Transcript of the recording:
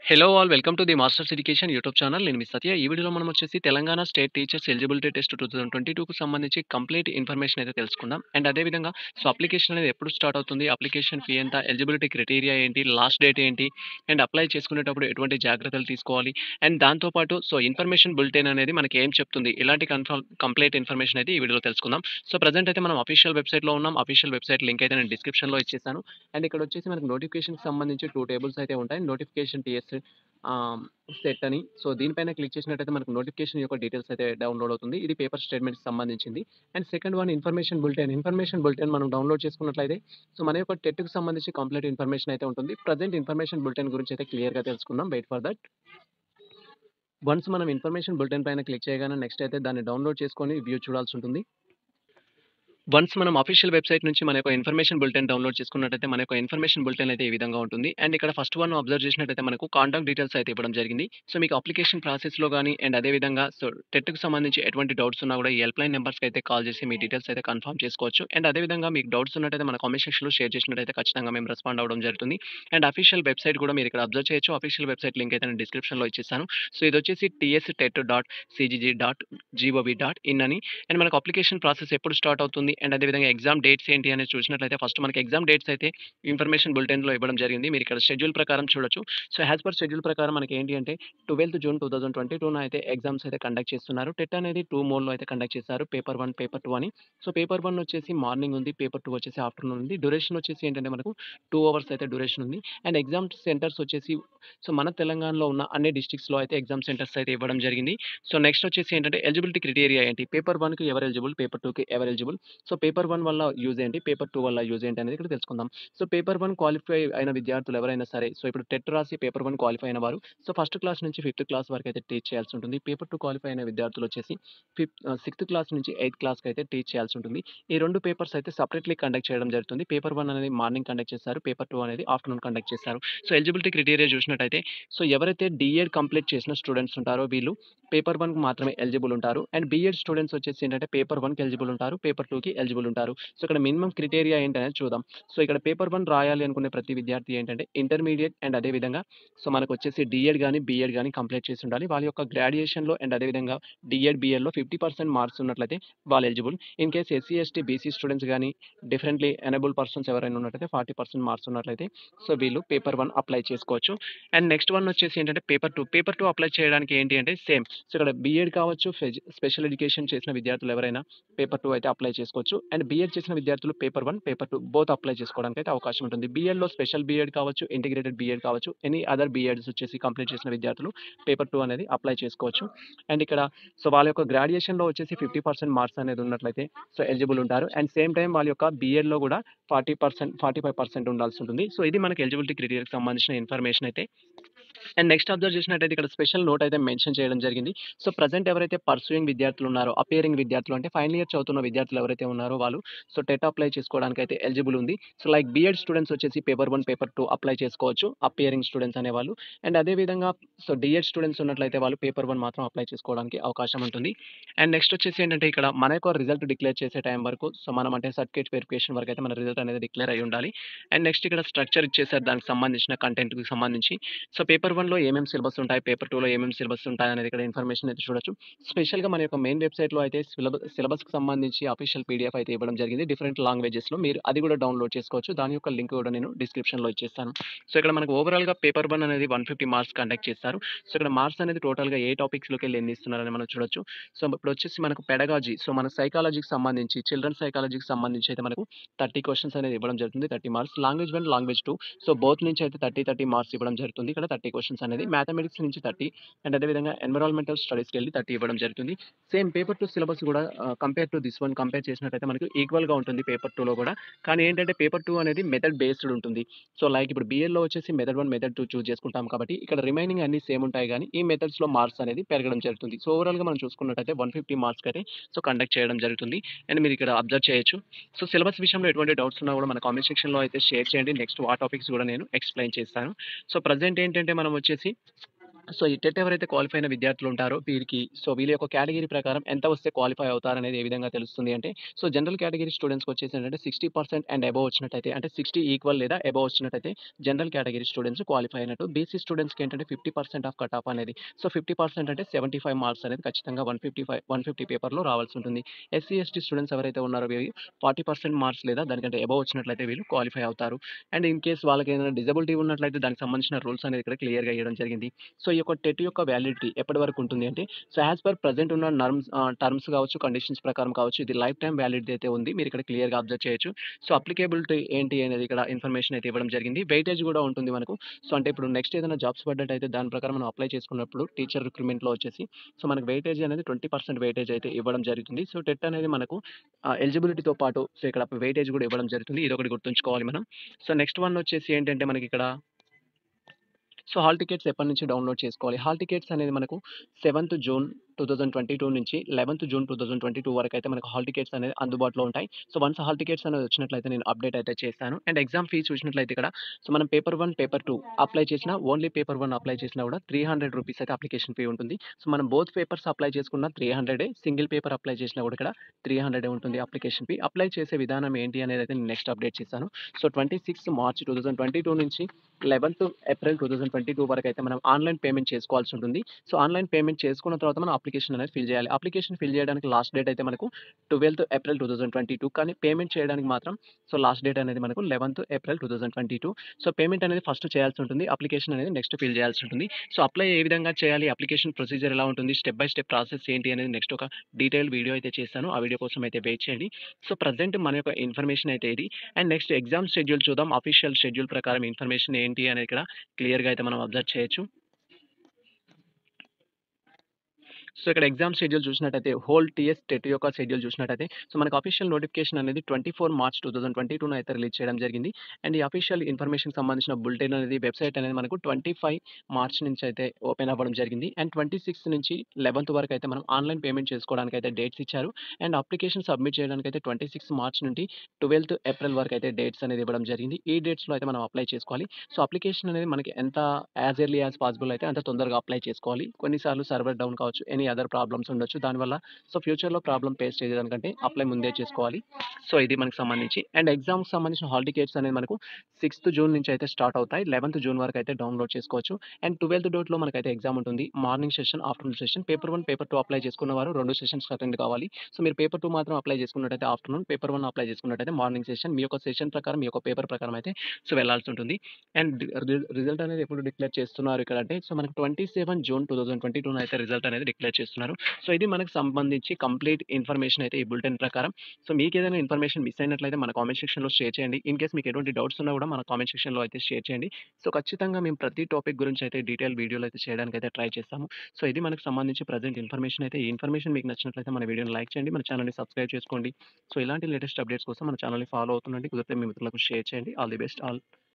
Hello all welcome to the masters education YouTube channel నేను మీ సత్య ఈ వీడియోలో మనం వచ్చేసి Telangana state teachers eligibility test two thousand twenty టూకు సంబంధించి కంప్లీట్ ఇన్ఫర్మేషన్ అయితే తెలుసుకుందాం అండ్ అదేవిధంగా సో అప్లికేషన్ అనేది ఎప్పుడు స్టార్ట్ అవుతుంది అప్లికేషన్ ఫీ ఎంత ఎలిజిబిలిటీ క్రైటీరియా ఏంటి లాస్ట్ డేట్ ఏంటి అండ్ అప్లై చేసుకునేటప్పుడు ఎటువంటి జాగ్రత్తలు తీసుకోవాలి అండ్ దాంతోపాటు సో ఇన్ఫర్మేషన్ బులెటిన్ అనేది మనకి ఏం చెప్తుంది ఇలాంటి కన్ఫర్మ్ కంప్లీట్ ఇన్ఫర్మేషన్ అయితే ఈ వీడియోలో తెలుసుకుందాం సో ప్రజెంట్ అయితే మనం అఫీషియల్ వెబ్సైట్లో ఉన్నాం అఫీషియల్ వెబ్సైట్ లింక్ అయితే నేను డిస్క్రిప్షన్లో ఇచ్చేసాను అండ్ ఇక్కడ వచ్చేసి మనకి నోటిఫికేషన్కి సంబంధించి టూ టేబుల్స్ అయితే ఉంటాయి నోటిఫికేషన్ టీఎస్ సెట్ అని సో దీనిపైన క్లిక్ చేసినట్టయితే మనకు నోటిఫికేషన్ యొక్క డీటెయిల్స్ అయితే డౌన్లోడ్ అవుతుంది ఇది పేపర్ స్టేట్మెంట్కి సంబంధించింది and second one information bulletin information bulletin మనం డౌన్లోడ్ చేసుకున్నట్లయితే సో మన యొక్క టెట్కి సంబంధించి కంప్లీట్ ఇన్ఫర్మేషన్ అయితే ఉంటుంది ప్రజెంట్ ఇన్ఫర్మేషన్ బులెటిన్ గురించి అయితే క్లియర్గా తెలుసుకుందాం వెయిట్ ఫర్ దట్ వన్స్ మనం ఇన్ఫర్మేషన్ బులెటిన్ పైన క్లిక్ చేయగానే నెక్స్ట్ అయితే దాన్ని డౌన్లోడ్ చేసుకొని వ్యూ చూడాల్సి ఉంటుంది వన్స్ మనం అఫీషియల్ వెబ్సైట్ నుంచి మన యొక్క ఇన్ఫర్మేషన్ బులెటిన్ డౌన్లోడ్ చేసుకున్నట్టయితే మన యొక్క ఇన్ఫర్మేషన్ బులెటిన్ అయితే ఈ విధంగా ఉంటుంది అండ్ ఇక్కడ ఫస్ట్ వన్ అబ్జర్వ్ చేసినట్టయితే మనకు కాంటాక్ట్ డీటెయిల్స్ అయితే ఇవ్వడం జరిగింది సో మీకు అప్లికేషన్ ప్రాసెస్లో కానీ అండ్ అదేవిధంగా సో టెట్కి సంబంధించి ఎటువంటి డౌట్స్ ఉన్నా కూడా ఈ హెల్ప్ లైన్ నెంబర్స్కి అయితే కాల్ చేసి మీ డీటెయిల్స్ అయితే కన్ఫర్మ్ చేసుకోవచ్చు అండ్ అదేవిధంగా మీకు డౌట్స్ ఉన్నట్టయితే మన కామెంట్ సెక్షన్లో షేర్ చేసినట్టయితే ఖచ్చితంగా మేము రెస్పాండ్ అవ్వడం జరుగుతుంది అండ్ అఫీషియల్ వెబ్సైట్ కూడా మీరు ఇక్కడ అబ్జర్వ్ చేయొచ్చు అఫీషియల్ వెబ్సైట్ లింక్ అయితే నేను డిస్క్రిప్షన్లో ఇచ్చేసాను సో ఇది వచ్చేసి TS TET dot CGG dot GOV dot in అని అండ్ మనకు అప్లికేషన్ ప్రాసెస్ ఎప్పుడు స్టార్ట్ అవుతుంది అండ్ అదేవిధంగా ఎగ్జామ్ డేట్స్ ఏంటి అనేది చూసినట్లయితే ఫస్ట్ మనకి ఎగ్జామ్ డేట్స్ అయితే ఇన్ఫర్మేషన్ బులెటిన్లో ఇవ్వడం జరిగింది మీరు ఇక్కడ షెడ్యూల్ ప్రకారం చూడొచ్చు సో యాజ్ పర్ షెడ్యూల్ ప్రకారం మనకి ఏంటి అంటే twelfth June two thousand twenty టూన అయితే ఎగ్జామ్స్ అయితే కండక్ట్ చేస్తున్నారు టెట్ అనేది టూ మోడ్లో అయితే కండక్ట్ చేస్తారు పేపర్ వన్ పేపర్ టూ అని సో పేపర్ వన్ వచ్చేసి మార్నింగ్ ఉంది పేపర్ టూ వచ్చేసి ఆఫ్టర్నూన్ ఉంది డ్యూరేషన్ వచ్చేసి ఏంటంటే మనకు టూ అవర్స్ అయితే డ్యూరేషన్ ఉంది అండ్ ఎగ్జామ్ సెంటర్స్ వచ్చేసి సో మన తెలంగాణలో ఉన్న అన్ని డిస్ట్రిక్ట్స్లో అయితే ఎగ్జామ్ సెంటర్స్ అయితే ఇవ్వడం జరిగింది సో నెక్స్ట్ వచ్చేసి ఏంటంటే ఎలిజిబిలిటీ క్రైటీరియా ఏంటి పేపర్ వన్కి ఎవరు ఎలిజిబుల్ పేపర్ టూకి ఎవరు ఎలిజిబుల్ సో పేపర్ వన్ వల్ల యూజ్ ఏంటి పేపర్ టూ వల్ల యూజ్ ఏంటి అనేది ఇక్కడ తెలుసుకుందాం సో పేపర్ వన్ క్వాలిఫై అయిన విద్యార్థులు ఎవరైనా సరే సో ఇప్పుడు టెట్ రాసి పేపర్ వన్ క్వాలిఫై అయిన వారు సో ఫస్ట్ క్లాస్ నుంచి ఫిఫ్త్ క్లాస్ వరకు అయితే టీచ్ చేయాల్సి ఉంటుంది పేపర్ టూ క్వాలిఫై అయిన విద్యార్థులు వచ్చేసి ఫిఫ్త్ సిక్స్త్ క్లాస్ నుంచి ఎయిత్ క్లాస్కి అయితే టీచ్ చేయాల్సి ఉంటుంది ఈ రెండు పేపర్స్ అయితే సపరేట్లీ కండక్ట్ చేయడం జరుగుతుంది పేపర్ వన్ అనేది మార్నింగ్ కండక్ట్ చేస్తారు పేపర్ టూ అనేది ఆఫ్టర్నూన్ కండక్ట్ చేస్తారు సో ఎలిజిబిలిటీ క్రైటీరియా చూసినట్టయితే సో ఎవరైతే డిఎడ్ కంప్లీట్ చేసిన స్టూడెంట్స్ ఉంటారో వీళ్ళు పేపర్ వన్కి మాత్రమే ఎలిజిబుల్ ఉంటారు అండ్ బీఎడ్ స్టూడెంట్స్ వచ్చేసి ఏంటంటే పేపర్ వన్కి ఎలిజిబుల్ ఉంటారు పేపర్ టూకి ఎలిజిబుల్ ఉంటారు సో ఇక్కడ మినిమం క్రైటీరియా ఏంటనేది చూద్దాం సో ఇక్కడ పేపర్ వన్ రాయాలి అనుకునే ప్రతి విద్యార్థి ఏంటంటే ఇంటర్మీడియట్ అండ్ అదేవిధంగా సో మనకు వచ్చేసి డిఎడ్ కానీ బీఎడ్ కానీ కంప్లీట్ చేసి ఉండాలి వాళ్ళ యొక్క గ్రాడ్యుయేషన్లో అండ్ అదేవిధంగా డిఎడ్ బీఎడ్లో ఫిఫ్టీ పర్సెంట్ మార్క్స్ ఉన్నట్లయితే వాళ్ళు eligible in case SC ST BC students కానీ డిఫరెంట్లీ ఎనబుల్ పర్సన్స్ ఎవరైనా ఉన్నట్లయితే ఫార్టీ పర్సెంట్ మార్క్స్ ఉన్నట్లయితే సో వీళ్ళు పేపర్ వన్ అప్లై చేసుకోవచ్చు అండ్ నెక్స్ట్ వన్ వచ్చేసి ఏంటంటే paper two paper two apply చేయడానికి ఏంటి అంటే సేమ్ సో ఇక్కడ బీఎడ్ కావచ్చు స్పెషల్ ఎడ్యుకేషన్ చేసిన విద్యార్థులు ఎవరైనా పేపర్ టూ అయితే అప్లై చేసుకోవచ్చు అండ్ బీఎడ్ చేసిన విద్యార్థులు paper one paper two both apply చేసుకోవడానికి అయితే అవకాశం ఉంటుంది బీఎడ్లో స్పెషల్ బీఎడ్ కావచ్చు ఇంటిగ్రేటెడ్ బీఎడ్ కావచ్చు ఎనీ అదర్ బీఎడ్స్ వచ్చేసి కంప్లీట్ చేసిన విద్యార్థులు పేపర్ టూ అనేది అప్లై చేసుకోవచ్చు అండ్ ఇక్కడ సో వాళ్ళ యొక్క గ్రాడ్యుయేషన్లో వచ్చేసి ఫిఫ్టీ పర్సెంట్ మార్క్స్ అనేది ఉన్నట్లయితే సో ఎలిజిబుల్ ఉంటారు అండ్ సేమ్ టైం వాళ్ళ యొక్క బీఎడ్లో కూడా forty percent forty five percent ఉండాల్సి ఉంటుంది సో ఇది మనకి ఎలిజిబిలిటీ క్రైటీరియాకి సంబంధించిన ఇన్ఫర్మేషన్ అయితే అండ్ నెక్స్ట్ అబ్జర్వ్ చేసినట్టయితే ఇక్కడ స్పెషల్ నోట్ అయితే మెన్షన్ చేయడం జరిగింది సో ప్రజెంట్ ఎవరైతే పర్సూయింగ్ విద్యార్థులు ఉన్నారో అపేరింగ్ విద్యార్థులు అంటే ఫైనల్ ఇయర్ చదువుతున్న విద్యార్థులు ఎవరైతే ఉన్నారో వాళ్ళు సో టెట్ అప్లై చేసుకోవడానికి అయితే ఎలిజిబుల్ ఉంది సో లైక్ బీఎడ్ స్టూడెంట్స్ వచ్చేసి paper one paper two apply చేసుకోవచ్చు అపేరింగ్ స్టూడెంట్స్ అనేవాళ్ళు అండ్ అదేవిధంగా సో డిఎడ్ స్టూడెంట్స్ ఉన్నట్లయితే వాళ్ళు పేపర్ వన్ మాత్రం అప్లై చేసుకోవడానికి అవకాశం ఉంటుంది అండ్ నెక్స్ట్ వచ్చేసి ఏంటంటే ఇక్కడ మన యొక్క రిజల్ట్ డిక్లేర్ చేసే టైం వరకు సో మనం అంటే సర్టిఫికేట్ వెరిఫికేషన్ వరకు అయితే మన రిజల్ట్ అనేది డిక్లేర్ అయి ఉండాలి అండ్ నెక్స్ట్ ఇక్కడ స్ట్రక్చర్ ఇచ్చేసారు దానికి సంబంధించిన కంటెంట్కి సంబంధించి సో పేపర్ వన్లో ఏమేమి సిలబస్ ఉంటాయి పేపర్ టూలో ఏమేమి సిలబస్ ఉంటాయి అనేది ఇక్కడ ఇన్ఫర్మేషన్ అయితే చూడొచ్చు స్పెషల్గా మన యొక్క మెయిన్ వెబ్సైట్లో అయితే సిలబస్ సిలబస్కి సంబంధించి అఫీషియల్ పీడిఎఫ్ అయితే ఇవ్వడం జరిగింది డిఫరెంట్ లాంగ్వేజెస్లో మీరు అది కూడా డౌన్లోడ్ చేసుకోవచ్చు దాని యొక్క లింక్ కూడా నేను డిస్క్రిప్షన్లో ఇచ్చేస్తాను సో ఇక్కడ మనకు ఓవరాల్గా పేపర్ వన్ అనేది వన్ ఫిఫ్టీ మార్క్స్ కండక్ట్ చేస్తారు సో ఇక్కడ మార్క్స్ అనేది టోటల్గా ఏ టాపిక్స్లోకి వెళ్ళి ఎన్ని ఇస్తున్నారని మనం చూడొచ్చు సో ఇప్పుడు వచ్చేసి మనకు పెడగాజీ సో మన సైకాలజీకి సంబంధించి చిల్డ్రన్ సైకాలజీకి సంబంధించి అయితే మనకు థర్టీ క్వశ్చన్స్ అనేది ఇవ్వడం జరుగుతుంది thirty marks language one language two so both నుంచి అయితే థర్టీ థర్టీ మార్క్స్ ఇవ్వడం జరుగుతుంది ఇక్కడ థర్టీ క్వశ్చన్స్ అనేది మ్యాథమెటిక్స్ నుంచి థర్టీ అండ్ అదేవిధంగా ఎన్విరాన్మెంటల్ స్టడీస్కి వెళ్ళి థర్టీ ఇవ్వడం జరుగుతుంది సేమ్ పేపర్ టూ సిలబస్ కూడా compare to this one compare చేసినట్టయితే మనకు ఈక్వల్గా ఉంటుంది పేపర్ టూలో కూడా కానీ ఏంటంటే పేపర్ టూ అనేది మెథడ్ బేస్డ్ ఉంటుంది సో లైక్ ఇప్పుడు బీఎల్లో వచ్చేసి method one method two choose చేసుకుంటాం కాబట్టి ఇక్కడ రిమైనింగ్ అన్ని సేమ్ ఉంటాయి కానీ ఈ మెథడ్స్లో మార్క్స్ అనేది పెరగడం జరుగుతుంది సో ఓవరాల్గా మనం చూసుకున్నట్టయితే వన్ ఫిఫ్టీ మార్క్స్కి అయితే సో కండక్ట్ చేయడం జరుగుతుంది అండ్ మీరు ఇక్కడ అబ్జర్వ్ చేయొచ్చు సో సిలబస్ విషయంలో ఎటువంటి డౌట్స్ ఉన్నా కూడా మన కామెంట్ సెక్షన్లో అయితే షేర్ చేయండి నెక్స్ట్ ఆ టాపిక్స్ కూడా నేను ఎక్స్ప్లెయిన్ చేస్తాను సో ప్రజెంట్ ఏంటంటే మనం వచ్చేసి సో, ఈ టెట్ ఎవరైతే క్వాలిఫై అయిన విద్యార్థులు ఉంటారో వీరికి సో, వీళ్ళ యొక్క కేటగిరీ ప్రకారం ఎంత వస్తే క్వాలిఫై అవుతారనేది ఏ విధంగా తెలుస్తుంది అంటే, సో, జనరల్ కేటగిరీ స్టూడెంట్స్‌కొచ్చేసి ఏంటంటే 60% అండ్ అబోవ్ వచ్చినట్టయితే అంటే 60 ఈక్వల్ లేదా అబోవ్ వచ్చినట్టయితే జనరల్ కేటగిరీ స్టూడెంట్స్ క్వాలిఫై అయినట్టు. బీసీ స్టూడెంట్స్‌కి ఏంటంటే 50% ఆఫ్ కట్ ఆఫ్ అనేది. సో, 50% అంటే 75 మార్క్స్ అనేది ఖచ్చితంగా 155 150 పేపర్‌లో రావాల్సి ఉంటుంది. ఎస్సీ, ఎస్టీ స్టూడెంట్స్ ఎవరైతే ఉన్నారో వీళ్ళు 40% మార్క్స్ లేదా దానికంటే అబోవ్ వచ్చినట్లయితే వీళ్ళు క్వాలిఫై అవుతారు. అండ్ ఇన్ కేస్ వాళ్ళకి ఏదైనా డిజబిలిటీ ఉన్నట్లయితే దానికి సంబంధించిన రూల్స్ అనేది ఇక్కడ క్లియర్‌గా ఇయ్యడం జరిగింది. సో, ఈ యొక్క టెట్ యొక్క వ్యాలిడిటీ ఎప్పటి వరకు ఉంటుంది అంటే, సో, యాస్ పర్ ప్రెజెంట్ ఉన్న నర్మ్స్ ఆహ్, టర్మ్స్ కావచ్చు, కండిషన్స్ ప్రకారం కావచ్చు ఇది లైఫ్ టైమ్ వ్యాలిడిటీ అయితే ఉంది. మీరు ఇక్కడ క్లియర్‌గా అబ్జర్వ్ చేయొచ్చు. సో, అప్లికేబిలిటీ ఏంటి అనేది ఇక్కడ ఇన్ఫర్మేషన్ అయితే ఇవ్వడం జరిగింది. వెయిటేజ్ కూడా ఉంటుంది మనకు. సో, అంటే ఇప్పుడు నెక్స్ట్ ఏదైనా జాబ్స్ పడ్డట్టయితే దాని ప్రకారం మనం అప్లై చేసుకున్నప్పుడు టీచర్ రిక్రూట్‌మెంట్‌లో వచ్చేసి సో, మనకు వెయిటేజ్ అనేది 20% వెయిటేజ్ అయితే ఇవ్వడం జరుగుతుంది. సో, టెట్ అనేది మనకు ఆహ్, ఎలిజిబిలిటీతో పాటు సో, ఇక్కడ వెయిటేజ్ కూడా ఇవ్వడం జరుగుతుంది. ఇదొకటి గుర్తుంచుకోవాలి మనం. సో, నెక్స్ట్ వన్ వచ్చేసి ఏంటంటే మనకిక్కడ సో, హాల్ టికెట్స్ ఎప్పటి నుంచి డౌన్‌లోడ్ చేసుకోవాలి. హాల్ టికెట్స్ అనేది మనకు 7థ్ జూన్ 2022 నుంచి 11థ్ జూన్ 2022 వరకైతే మనకు హాల్ టికెట్స్ అనేది అందుబాటులో ఉంటాయి. సో, వన్స్ హాల్ టికెట్స్ అనేది వచ్చినట్లయితే నేను అప్డేట్ అయితే చేస్తాను. అండ్ ఎగ్జామ్ ఫీస్ చూసినట్లయితే ఇక్కడ సో, మనం పేపర్ 1, పేపర్ 2 అప్లై చేసినా ఓన్లీ పేపర్ 1 అప్లై చేసినా కూడా 300 రూపీస్ అయితే అప్లికేషన్ ఫీ ఉంటుంది. సో, మనం బోత్ పేపర్స్ అప్లై చేసుకున్న 300 సింగిల్ పేపర్ అప్లై చేసినా కూడా ఇక్కడ 300 ఉంటుంది అప్లికేషన్ ఫీ. అప్లై చేసే విధానం ఏంటి అనేది అయితే నేను నెక్స్ట్ అప్డేట్ చేస్తాను. సో, 26 మార్చ్ 2022 నుంచి 11థ్ ఏప్రిల్ 2022 వరకైతే మనం ఆన్‌లైన్ పేమెంట్ చేసుకోవాల్సి ఉంటుంది. సో, ఆన్‌లైన్ పేమెంట్ చేసుకున్న తర్వాత మనం అప్లికేషన్ అనేది ఫిల్ చేయాలి. అప్లికేషన్ ఫిల్ చేయడానికి లాస్ట్ డేట్ అయితే మనకు 12థ్ ఏప్రిల్ 2022 కానీ పేమెంట్ చేయడానికి మాత్రం సో, లాస్ట్ డేట్ అనేది మనకు 11థ్ ఏప్రిల్ 2022 సో, పేమెంట్ అనేది ఫస్ట్ చేయాల్సి ఉంటుంది. అప్లికేషన్ అనేది నెక్స్ట్ ఫిల్ చేయాల్సి ఉంటుంది. సో, అప్లై ఏ విధంగా చేయాలి? అప్లికేషన్ ప్రొసీజర్ ఎలా ఉంటుంది? స్టెప్ బై స్టెప్ ప్రాసెస్ ఏంటి అనేది నెక్స్ట్ ఒక డీటెయిల్డ్ వీడియో అయితే చేస్తాను. ఆ వీడియో కోసం అయితే వెయిట్ చేయండి. సో, ప్రెజెంట్ మన యొక్క ఇన్ఫర్మేషన్ అయితే ఇది. అండ్ నెక్స్ట్ ఎగ్జామ్ షెడ్యూల్ చూద్దాం. అఫీషియల్ షెడ్యూల్ ప్రకారం ఇన్ఫర్మేషన్ ఏంటి అనేది ఇక్కడ క్లియర్‌గా అయితే మనం అబ్జర్వ్ చేయొచ్చు. సో, ఇక్కడ ఎగ్జామ్ షెడ్యూల్ చూసినట్టయితే హోల్ టీఎస్ టెట్ యొక్క షెడ్యూల్ చూసినట్టయితే సో, మనకు అఫీషియల్ నోటిఫికేషన్ అనేది 24 మార్చ్ 2022 అయితే రిలీజ్ చేయడం జరిగింది. అండ్ ఈ అఫీషియల్ ఇన్ఫర్మేషన్‌కి సంబంధించిన బులెటిన్ అనేది వెబ్‌సైట్ అనేది మనకు 25 మార్చ్ నుంచి అయితే ఓపెన్ అవ్వడం జరిగింది. అండ్ 26 నుంచి 11థ్ వరకు అయితే మనం ఆన్‌లైన్ పేమెంట్ చేసుకోవడానికి అయితే డేట్స్ ఇచ్చారు. అండ్ అప్లికేషన్ సబ్మిట్ చేయడానికి అయితే 26 మార్చ్ నుండి 12థ్ ఏప్రిల్ వరకు అయితే డేట్స్ అనేది ఇవ్వడం జరిగింది. ఈ డేట్స్‌లో అయితే మనం అప్లై చేసుకోవాలి. సో, అప్లికేషన్ అనేది మనకి ఎంత యాస్ ఎర్లీ యాస్ పాసిబుల్ అయితే అంత తొందరగా అప్లై చేసుకోవాలి. కొన్నిసార్లు సర్వర్ డౌన్ కావచ్చు. ఎనీ అదర్ ప్రాబ్లమ్స్ ఉండొచ్చు. దానివల్ల సో, ఫ్యూచర్‌లో ప్రాబ్లమ్ ఫేస్ చేసేదానికంటే అప్లై ముందే చేసుకోవాలి. సో, ఇది మనకు సంబంధించి అండ్ ఎగ్జామ్‌కి సంబంధించిన హాల్ టికెట్స్ అనేది మనకు 6థ్ జూన్ నుంచి అయితే స్టార్ట్ అవుతాయి. 11థ్ జూన్ వరకు అయితే డౌన్‌లోడ్ చేసుకోవచ్చు. అండ్ 12థ్ డేట్‌లో మనకైతే ఎగ్జామ్ ఉంటుంది. Morning session, afternoon session. Paper 1, paper 2 apply చేసుకున్న వారు 2 సెషన్స్ అటెండ్ కావాలి. సో, మీరు పేపర్ 2 మాత్రం అప్లై చేసుకున్నట్టయితే ఆఫ్టర్‌నూన్, పేపర్ 1 అప్లై చేసుకున్నట్టయితే మార్నింగ్ సెషన్. మీ యొక్క సెషన్ ప్రకారం మీ యొక్క పేపర్ ప్రకారం అయితే సో, వెళ్ళాల్సి ఉంటుంది. అండ్ రి రిజల్ట్ అనేది ఎప్పుడు డిక్లేర్ చేస్తున్నారు ఇక్కడ అంటే సో, మనకు 27 జూన్ 2022 అయితే రిజల్ట్ అనేది డిక్లేర్ చేస్తున్నారు. సో, ఇది మనకు సంబంధించి కంప్లీట్ ఇన్ఫర్మేషన్ అయితే ఈ బులెటిన్ ప్రకారం. సో, మీకేదైనా ఇన్ఫర్మేషన్ మిస్ అయినట్లయితే మన కామెంట్ సెక్షన్‌లో షేర్ చేయండి. ఇన్ కేస్ మీకు ఎటువంటి డౌట్స్ ఉన్నా కూడా మన కామెంట్ సెక్షన్‌లో అయితే షేర్ చేయండి. సో, ఖచ్చితంగా మేము ప్రతి టాపిక్ గురించి అయితే డీటెయిల్ వీడియోలు అయితే చేయడానికి అయితే ట్రై చేస్తాము. సో, ఇది మనకు సంబంధించి ప్రెజెంట్ ఇన్ఫర్మేషన్ అయితే ఈ ఇన్ఫర్మేషన్ మీకు నచ్చినట్లయితే మన వీడియోని లైక్ చేయండి. మన ఛానెల్‌ని సబ్స్క్రైబ్ చేసుకోండి. సో, ఇలాంటి లేటెస్ట్ అప్డేట్స్ కోసం మన ఛానెల్‌ని ఫాలో అవుతుండండి. కుదిరితే మీ మిత్రులకు షేర్ చేయండి. All the best all.